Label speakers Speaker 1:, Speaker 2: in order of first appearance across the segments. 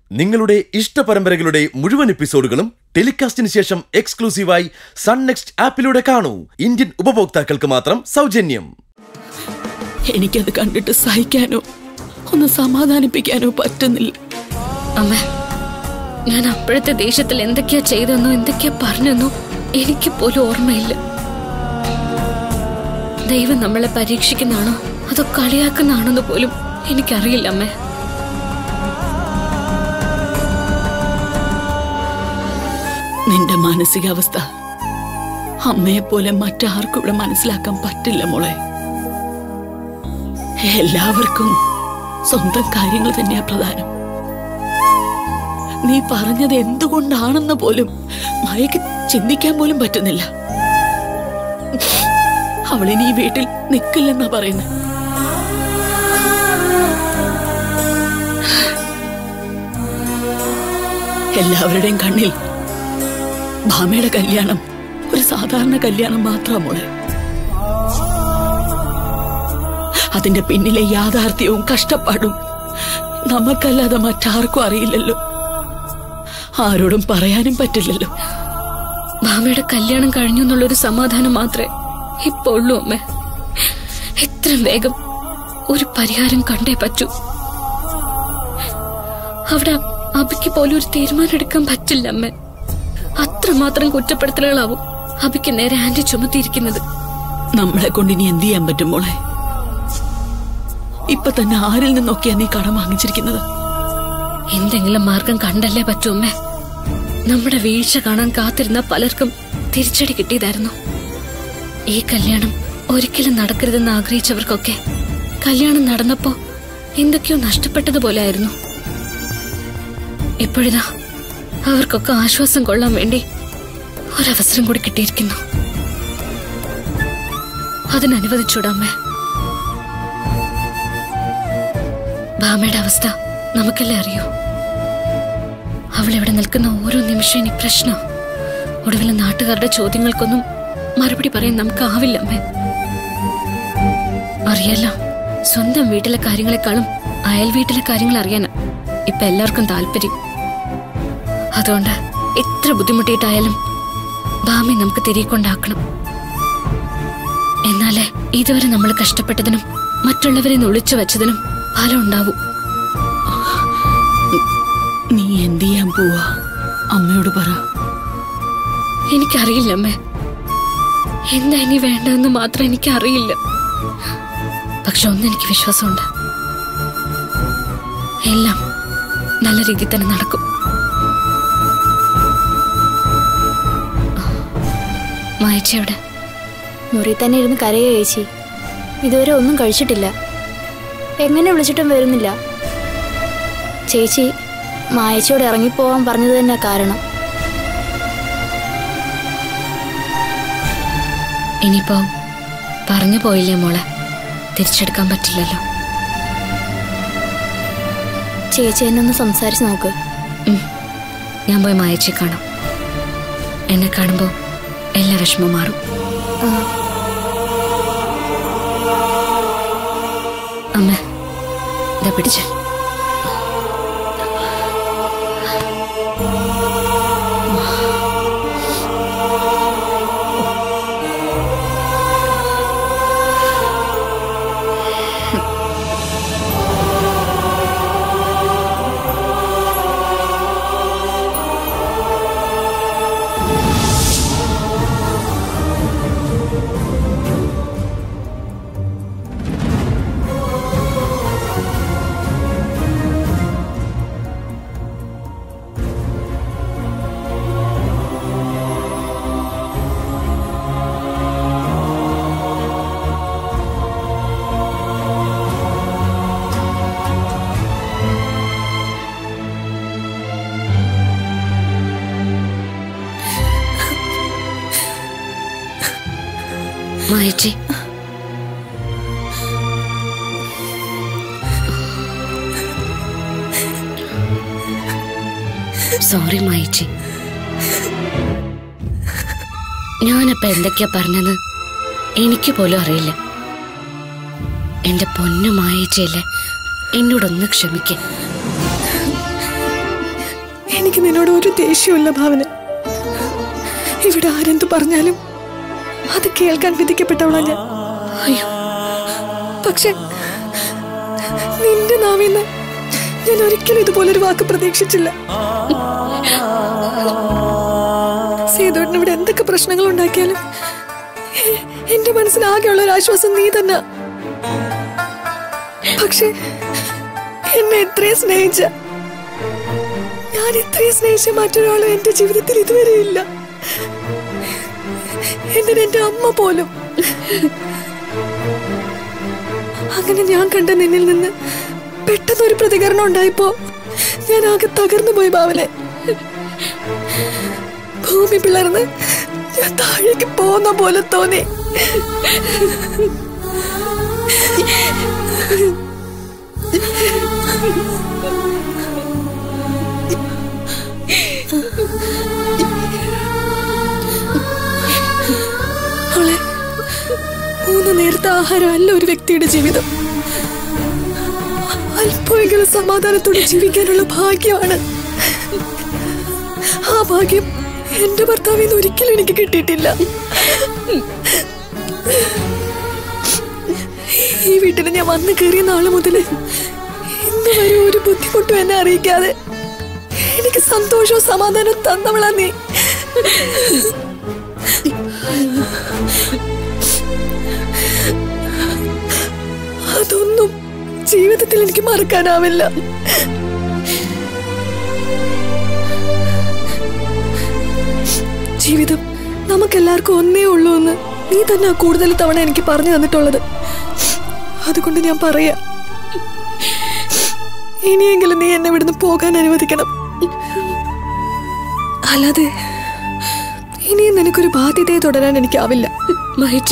Speaker 1: നിങ്ങളുടെ ഇഷ്ട പരമ്പരകളുടെ മുഴുവൻ എപ്പിസോഡുകളും ടെലികാസ്റ്റിന് ശേഷം എക്സ്ക്ലൂസീവായി സൺ നെക്സ്റ്റ് ആപ്പിലൂടെ കാണൂ ഇന്ത്യൻ ഉപഭോക്താക്കൾക്ക് മാത്രം സൗജന്യം
Speaker 2: എനിക്കത് കണ്ടിട്ട് സഹിക്കാനോ ഒന്ന് സമാധാനിപ്പിക്കാനോ പറ്റുന്നില്ല
Speaker 3: അമ്മ ഞാൻ അപ്പോഴത്തെ ദേഷ്യത്തിൽ എന്തൊക്കെയാ ചെയ്തെന്നോ എന്തൊക്കെയാ പറഞ്ഞെന്നോ എനിക്ക് പോലും ഓർമ്മയില്ല ദൈവം നമ്മളെ പരീക്ഷിക്കുന്നതാണോ അതോ കളിയാക്കുന്നതാണെന്ന് പോലും എനിക്കറിയില്ല അമ്മേ
Speaker 2: നിന്റെ മാനസികാവസ്ഥ അമ്മയെ പോലെ മറ്റാർക്കും ഇവിടെ മനസ്സിലാക്കാൻ പറ്റില്ല മോളെ എല്ലാവർക്കും സ്വന്തം കാര്യങ്ങൾ തന്നെയാ പ്രധാനം നീ പറഞ്ഞത് എന്തുകൊണ്ടാണെന്ന് പോലും മയക്ക് ചിന്തിക്കാൻ പോലും പറ്റുന്നില്ല അവളിനി ഈ വീട്ടിൽ നിൽക്കില്ലെന്നാ പറയുന്നത് എല്ലാവരുടെയും കണ്ണിൽ ഭാമയുടെ കല്യാണം ഒരു സാധാരണ കല്യാണം മാത്രമാ മോളെ അതിന്റെ പിന്നിലെ യാഥാർത്ഥ്യവും കഷ്ടപ്പാടും നമുക്കല്ലാതെ മറ്റാർക്കും അറിയില്ലല്ലോ ആരോടും പറയാനും പറ്റില്ലല്ലോ
Speaker 3: ഭാമയുടെ കല്യാണം കഴിഞ്ഞു എന്നുള്ളൊരു സമാധാനം മാത്രമേ ഇപ്പൊ ഉള്ളൂ അമ്മേ എത്രയും വേഗം ഒരു പരിഹാരം കണ്ടേ പറ്റൂ അവിടെ അബിക്ക് പോലും ഒരു തീരുമാനം എടുക്കാൻ പറ്റില്ല അമ്മേ അത്രമാത്രം കുറ്റപ്പെടുത്തലുകളാവും അബിക്ക് നേരെ ആന്റി ചുമത്തിയിരിക്കുന്നത്
Speaker 2: നമ്മളെ കൊണ്ട് ഇനി എന്ത് ചെയ്യാൻ പറ്റും മോളെ ഇപ്പൊ തന്നെ ആരിൽ നിന്നൊക്കെയാ നീ കടം വാങ്ങിച്ചിരിക്കുന്നത്
Speaker 3: എന്തെങ്കിലും മാർഗം കണ്ടല്ലേ പറ്റൂ അമ്മേ നമ്മുടെ വീഴ്ച കാണാൻ കാത്തിരുന്ന പലർക്കും തിരിച്ചടി കിട്ടിയതായിരുന്നു ഈ കല്യാണം ഒരിക്കലും നടക്കരുതെന്ന് ആഗ്രഹിച്ചവർക്കൊക്കെ കല്യാണം നടന്നപ്പോ എന്തൊക്കെയോ നഷ്ടപ്പെട്ടതുപോലെ ആയിരുന്നു ഇപ്പോഴിതാ അവർക്കൊക്കെ ആശ്വാസം കൊള്ളാൻ വേണ്ടി ഒരവസരം കൂടി കിട്ടിയിരിക്കുന്നു അതിനനുവദിച്ചൂടാമ്മേ ഭാമയുടെ അവസ്ഥ നമുക്കല്ലേ അറിയൂ അവൾ ഇവിടെ നിൽക്കുന്ന ഓരോ നിമിഷം ഇനി പ്രശ്നം ഒടുവിലെ നാട്ടുകാരുടെ ചോദ്യങ്ങൾക്കൊന്നും മറുപടി പറയാൻ നമുക്കാവില്ല അമ്മേ അറിയാലോ സ്വന്തം വീട്ടിലെ കാര്യങ്ങളെക്കാളും അയൽ വീട്ടിലെ കാര്യങ്ങൾ അറിയാനാ ഇപ്പൊ എല്ലാവർക്കും താല്പര്യം അതുകൊണ്ട് എത്ര ബുദ്ധിമുട്ടിയിട്ടായാലും ഭാമി നമുക്ക് തിരികെ കൊണ്ടാക്കണം എന്നാലേ ഇതുവരെ നമ്മൾ കഷ്ടപ്പെട്ടതിനും മറ്റുള്ളവരെ നിന്ന് ഒളിച്ചു വെച്ചതിനും ഫലം ഉണ്ടാവും
Speaker 2: നീ എന്ത് ചെയ്യാൻ പോവാ അമ്മയോട് പറ
Speaker 3: എനിക്കറിയില്ല അമ്മേ എന്താ ഇനി വേണ്ടതെന്ന് മാത്രം എനിക്ക് അറിയില്ല പക്ഷെ ഒന്നെനിക്ക് വിശ്വാസമുണ്ട് എല്ലാം നല്ല രീതിയിൽ തന്നെ നടക്കും വായിച്ചവിടെ
Speaker 4: മുറി തന്നെ ഇരുന്ന് കരയോ ചേച്ചി ഇതുവരെ ഒന്നും കഴിച്ചിട്ടില്ല എങ്ങനെ വിളിച്ചിട്ടും വരുന്നില്ല ചേച്ചി മായച്ചയോട് ഇറങ്ങിപ്പോവാൻ പറഞ്ഞത് തന്നെ കാരണം
Speaker 3: ഇനിയിപ്പോ പറഞ്ഞു പോയില്ലേ മോളെ തിരിച്ചെടുക്കാൻ പറ്റില്ലല്ലോ
Speaker 4: ചേച്ചി എന്നെ ഒന്ന് സംസാരിച്ച് നോക്ക്
Speaker 3: ഉം. ഞാൻ പോയി മായച്ചി കാണാം എന്നെ കാണുമ്പോൾ എല്ലാ വിഷമവും മാറും അമ്മ ഇതാ പിടിച്ച മായച്ചി സോറി മായച്ചി ഞാനപ്പ എന്തൊക്കെയാ പറഞ്ഞത് എനിക്ക് പോലും അറിയില്ല എന്റെ പൊന്നു മായച്ചയല്ലേ എന്നോടൊന്ന് ക്ഷമിക്ക
Speaker 2: എനിക്ക് നിന്നോട് ഒരു ദേഷ്യമില്ല ഭാവന ഇവിടെ ആരെന്തു പറഞ്ഞാലും അത് കേൾക്കാൻ വിധിക്കപ്പെട്ടവളാ ഞാൻ
Speaker 3: അയ്യോ
Speaker 2: പക്ഷെ നിന്റെ നാവിന്ന് ഞാൻ ഒരിക്കലും ഇതുപോലൊരു വാക്ക് പ്രതീക്ഷിച്ചില്ല സേതുവേട്ടൻ ഇവിടെ എന്തൊക്കെ പ്രശ്നങ്ങൾ ഉണ്ടാക്കിയാലും എ- എന്റെ മനസ്സിലാകെയുള്ള ഒരു ആശ്വാസം നീ തന്നെ പക്ഷെ എന്നെ ഇത്രയും സ്നേഹിച്ച ഞാൻ ഇത്രയും സ്നേഹിച്ച മറ്റൊരാളും എന്റെ ജീവിതത്തിൽ ഇതുവരെ ഇല്ല എന്തിന് എന്റെ അമ്മ പോലും അങ്ങനെ ഞാൻ കണ്ട നിന്നിൽ നിന്ന് പെട്ടെന്ന് ഒരു പ്രതികരണം ഉണ്ടായപ്പോ ഞാൻ ആകെ തകർന്നു പോയി ഭാവനെ ഭൂമി പിളർന്ന് ഞാൻ താഴേക്ക് പോകുന്ന പോലെ തോന്നി മോളെ, മൂന്ന് നേരത്തെ ആഹാരം അല്ല ഒരു വ്യക്തിയുടെ ജീവിതം അല്പമെങ്കിലും സമാധാനത്തോടെ ജീവിക്കാനുള്ള ഭാഗ്യമാണ് ആ ഭാഗ്യം എന്റെ ഭർത്താവിൽ നിന്ന് ഒരിക്കലും എനിക്ക് കിട്ടിയിട്ടില്ല ഈ വീട്ടിൽ ഞാൻ വന്നു കയറിയ നാള് മുതൽ ഇന്ന് വരെ ഒരു ബുദ്ധിമുട്ടും എന്നെ അറിയിക്കാതെ എനിക്ക് സന്തോഷവും സമാധാനവും തന്നവളാ നീ അതൊന്നും ജീവിതത്തിൽ എനിക്ക് മറക്കാനാവില്ല ജീവിതം നമുക്കെല്ലാവർക്കും ഒന്നേ ഉള്ളൂ എന്ന് നീ തന്നെ കൂടുതൽ തവണ എനിക്ക് പറഞ്ഞു തന്നിട്ടുള്ളത് അതുകൊണ്ട് ഞാൻ പറയാ ഇനിയെങ്കിലും നീ എന്നെ ഇവിടുന്ന് പോകാൻ അനുവദിക്കണം അല്ലാതെ ഇനിയും നിനക്കൊരു ബാധ്യതയെ തുടരാൻ എനിക്കാവില്ല
Speaker 3: മഹേച്ചി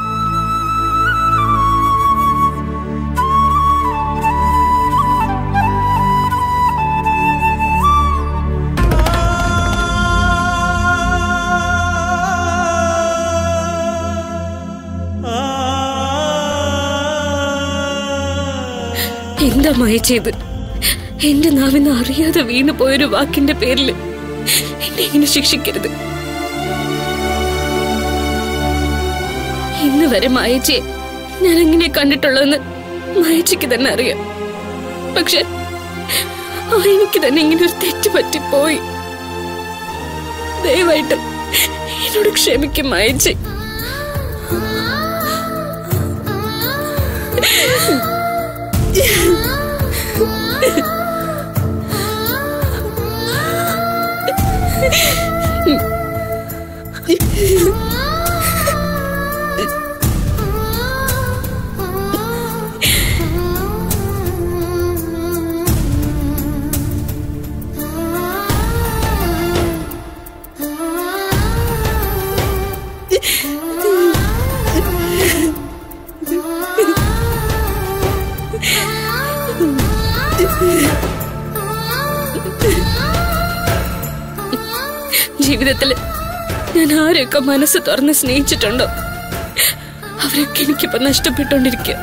Speaker 3: എന്താ മായ ചെയ്ത് എന്റെ നാവിന്ന് അറിയാതെ വീണു പോയൊരു വാക്കിന്റെ പേരിൽ എന്നെ ഇങ്ങനെ ശിക്ഷിക്കരുത് ഇന്ന് വരെ മായച്ചയെ ഞാൻ എങ്ങനെ കണ്ടിട്ടുള്ളതെന്ന് മായച്ചയ്ക്ക് തന്നെ അറിയാം പക്ഷെ ആ എനിക്ക് തന്നെ ഇങ്ങനെ ഒരു തെറ്റ് പറ്റിപ്പോയി ദയവായിട്ട് എന്നോട് ക്ഷമിക്കും മായച്ചേ ജീവിതത്തിൽ ഞാൻ ആരെയൊക്കെ മനസ്സ് തുറന്ന് സ്നേഹിച്ചിട്ടുണ്ടോ അവരൊക്കെ എനിക്കിപ്പോ നഷ്ടപ്പെട്ടുകൊണ്ടിരിക്കുക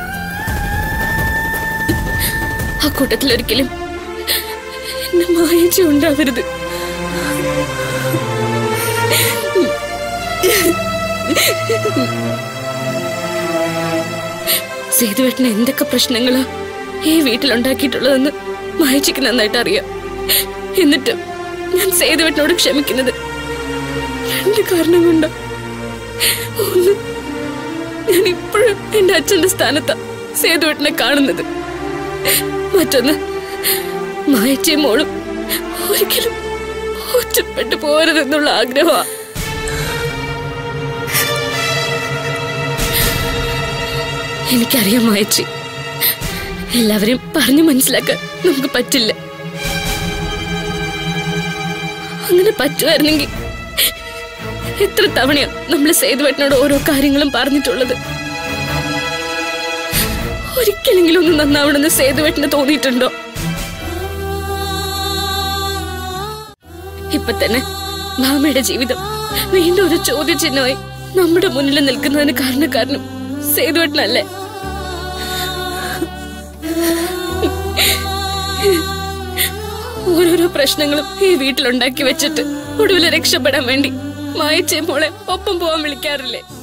Speaker 3: ആ കൂട്ടത്തിൽ ഒരിക്കലും എന്നെ മായച്ച ഉണ്ടാവരുത് സേതുവേട്ടന് എന്തൊക്കെ പ്രശ്നങ്ങളാ ഈ വീട്ടിലുണ്ടാക്കിയിട്ടുള്ളതെന്ന് മായച്ചിക്ക് നന്നായിട്ട് അറിയാം എന്നിട്ട് ഞാൻ സേതുവേട്ടനോട് ക്ഷമിക്കുന്നത് രണ്ട് കാരണം കൊണ്ട് ഒന്ന് ഞാൻ ഇപ്പോഴും എന്റെ അച്ഛന്റെ സ്ഥാനത്താ സേതുവേട്ടനെ കാണുന്നത് മറ്റൊന്ന് മായച്ചയും മോളും ഒരിക്കലും ഒറ്റപ്പെട്ടു പോരുതെന്നുള്ള ആഗ്രഹമാ എനിക്കറിയാം മായച്ചി എല്ലാവരെയും പറഞ്ഞു മനസ്സിലാക്കാൻ നമുക്ക് പറ്റില്ല അങ്ങനെ പറ്റുമായിരുന്നെങ്കിൽ എത്ര തവണയാ നമ്മൾ സേതുവേട്ടനോട് ഓരോ കാര്യങ്ങളും പറഞ്ഞിട്ടുള്ളത് ഒരിക്കലെങ്കിലും ഒന്ന് നന്നാവണമെന്ന് സേതുവേട്ടന് തോന്നിയിട്ടുണ്ടോ ഇപ്പൊ തന്നെ ഭാമയുടെ ജീവിതം വീണ്ടും ഒരു ചോദ്യചിഹ്നമായി നമ്മുടെ മുന്നിൽ നിൽക്കുന്നതിന് കാരണക്കാരനും സേതുവേട്ടനല്ലേ ഓരോരോ പ്രശ്നങ്ങളും ഈ വീട്ടിലുണ്ടാക്കി വെച്ചിട്ട് ഒടുവിൽ രക്ഷപ്പെടാൻ വേണ്ടി മായച്ചേ മോളെ ഒപ്പം പോവാൻ വിളിക്കാറില്ലേ